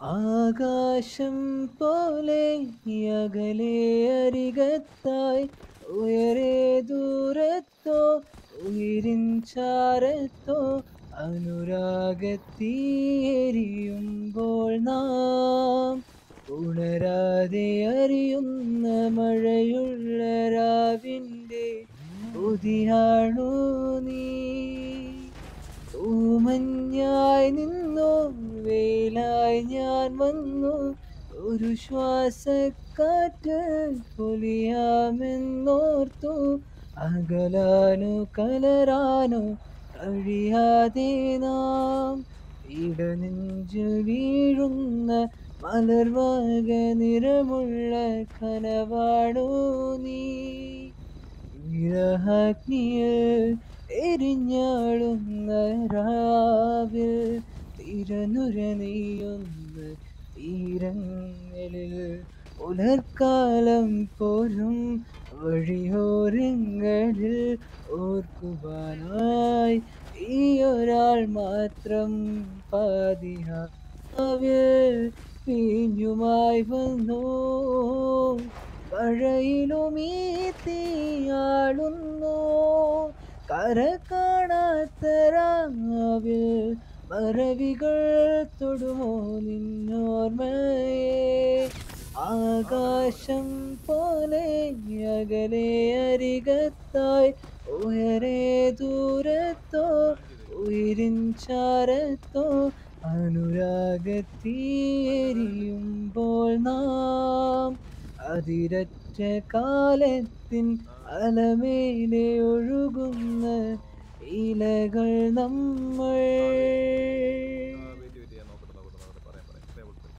ആകാശം പോലെ അകലെ അരികത്തായി ഉയരെ ദൂരത്തോ ഉയരിൻ ചാരത്തോ അനുരാഗത്തീരിയുമ്പോൾ നാം ഉണരാതെ അറിയുന്ന മഴയുള്ള രാവിൻ്റെ കൊതിയാണു നീ ഊമഞ്ഞായി നിന്നു വെയിലായി ഞാൻ വന്നു ഒരു ശ്വാസക്കാറ്റ് പൊലിയാമെന്നോർത്തു അകലാനോ കലരാനോ കഴിയാതെ നാം ഇടനെഞ്ചു വീഴുന്ന മലർവാക നിറമുള്ള കനവാണു നീ വിരഹാഗ്നിയിൽ എരിഞ്ഞാടുന്ന രാവിൽ തിരനുര നെയ്യുന്ന തീരങ്ങളിൽ പുലർക്കാലം പോലും വഴിയോരങ്ങളിൽ ഓർക്കുവാനായി ഈ ഒരാൾ മാത്രം പാതിഹാവിൽ പിഞ്ഞുമായി വന്നു മഴയിലുമീ തീയാളുന്നു കര കാണാത്ത രാവിൽ മറവികൾ തൊടുമോ നിന്നോർമ്മയെ ആകാശം പോലെ അകലെ അരികത്തായി ഉയരെ ദൂരത്തോ ഉയരിൻ ചാരത്തോ അനുരാഗത്തീരിയുമ്പോൾ നാം അതിരറ്റ കാലത്തിൻ അലമേലെ ഒഴുകുന്ന ഇലകൾ നമ്മൾ